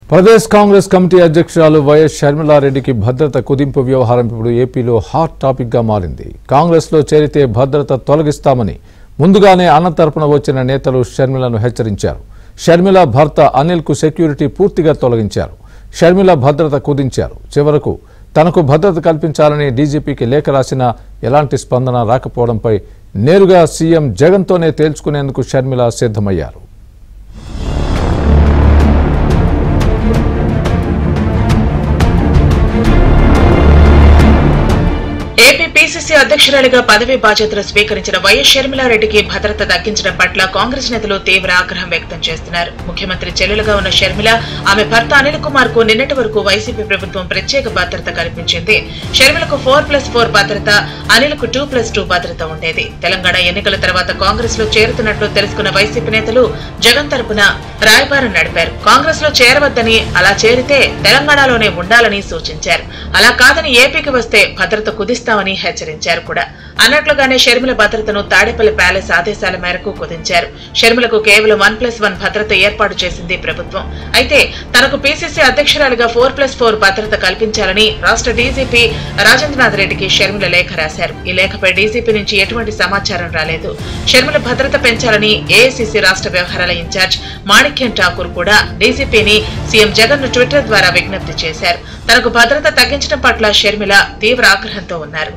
Pradesh Congress committee అధ్యక్షురాలు YS షర్మిలారెడ్డికి భద్రత కుదింపు వ్యవహారం ఇప్పుడు ఏపీలో హాట్ టాపిక్ గా మారింది కాంగ్రెస్ లో చేరితే భద్రత తొలగిస్తామని ముందుగానే అన్న తరపున వచ్చిన నేతలు షర్మిలను హెచ్చరించారు షర్మిల భర్త అనిల్ కు సెక్యూరిటీ పూర్తిగా తొలగించారు షర్మిల భద్రత కుదించారు చివరకు తనకు భద్రత కల్పించాలని డీజీపీకి లేఖ రాసినా ఎలాంటి స్పందన రాకపోవడంపై నేరుగా సీఎం జగన్తోనే తేల్చుకునేందుకు షర్మిల సిద్ధమయ్యారు ఏపీ పీసీసీ అధ్యక్షురాలిగా పదవి బాధ్యతలు స్వీకరించిన వైఎస్ షర్మిలారెడ్డికి భద్రత దక్కించడం పట్ల కాంగ్రెస్ నేతలు తీవ్ర ఆగ్రహం వ్యక్తం చేస్తున్నారు ముఖ్యమంత్రి చెల్లెలుగా ఉన్న షర్మిల ఆమె భర్త అనిల్ కుమార్ కు నిన్నటి వరకు వైసీపీ ప్రభుత్వం ప్రత్యేక భద్రత కల్పించింది షర్మిలకు ఫోర్ ప్లస్ ఫోర్ భద్రత అనిల్ కు టూ ప్లస్ టూ భద్రత ఉండేది తెలంగాణ ఎన్నికల తర్వాత కాంగ్రెస్ లో చేరుతున్నట్లు తెలుసుకున్న వైసీపీ నేతలు జగన్ తరపున రాయబారం నడిపారు కాంగ్రెస్ లో చేరవద్దని అలా చేరితే తెలంగాణలోనే ఉండాలని సూచించారు అలా కాదని ఏపీకి వస్తే భద్రత కుదిస్తామని హెచ్చరించారు కూడా అన్నట్లుగానే షర్మిల భద్రతను తాడేపల్లి ప్యాలెస్ ఆదేశాల మేరకు కుదించారు షర్మిలకు కేవలం వన్ ప్లస్ వన్ భద్రత ఏర్పాటు చేసింది ప్రభుత్వం అయితే తనకు పీసీసీ అధ్యక్షురాలిగా ఫోర్ ప్లస్ ఫోర్ భద్రత కల్పించాలని రాష్ట్ర డీజీపీ రాజేంద్రనాథ్ రెడ్డికి షర్మిల లేఖ రాశారు ఈ లేఖపై డీజీపీ నుంచి ఎటువంటి సమాచారం రాలేదు షర్మిల భద్రత పెంచాలని ఏఐసీసీ రాష్ట్ర వ్యవహారాల ఇన్ఛార్జ్ మాణిక్యం ఠాకూర్ కూడా డీజీపీని సీఎం జగన్ ను ట్విట్టర్ ద్వారా విజ్ఞప్తి చేశారు తనకు భద్రత తగ్గించడం పట్ల షర్మిల తీవ్ర ఆగ్రహంతో ఉన్నారు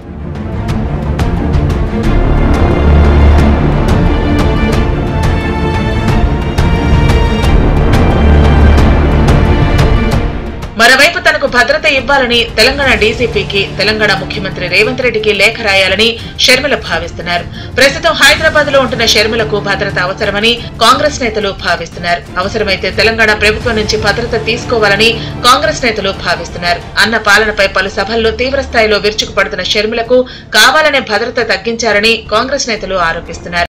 మరోవైపు తనకు భద్రత ఇవ్వాలని తెలంగాణ డీసీపీకి తెలంగాణ ముఖ్యమంత్రి రేవంత్ రెడ్డికి లేఖ రాయాలని షర్మిల భావిస్తున్నారు ప్రస్తుతం హైదరాబాద్ లో ఉంటున్న షర్మిలకు భద్రత అవసరమని కాంగ్రెస్ నేతలు భావిస్తున్నారు అవసరమైతే తెలంగాణ ప్రభుత్వం నుంచి భద్రత తీసుకోవాలని కాంగ్రెస్ నేతలు భావిస్తున్నారు అన్న పాలనపై పలు సభల్లో తీవ్ర స్థాయిలో విరుచుకుపడుతున్న షర్మిలకు కావాలనే భద్రత తగ్గించారని కాంగ్రెస్ నేతలు ఆరోపిస్తున్నారు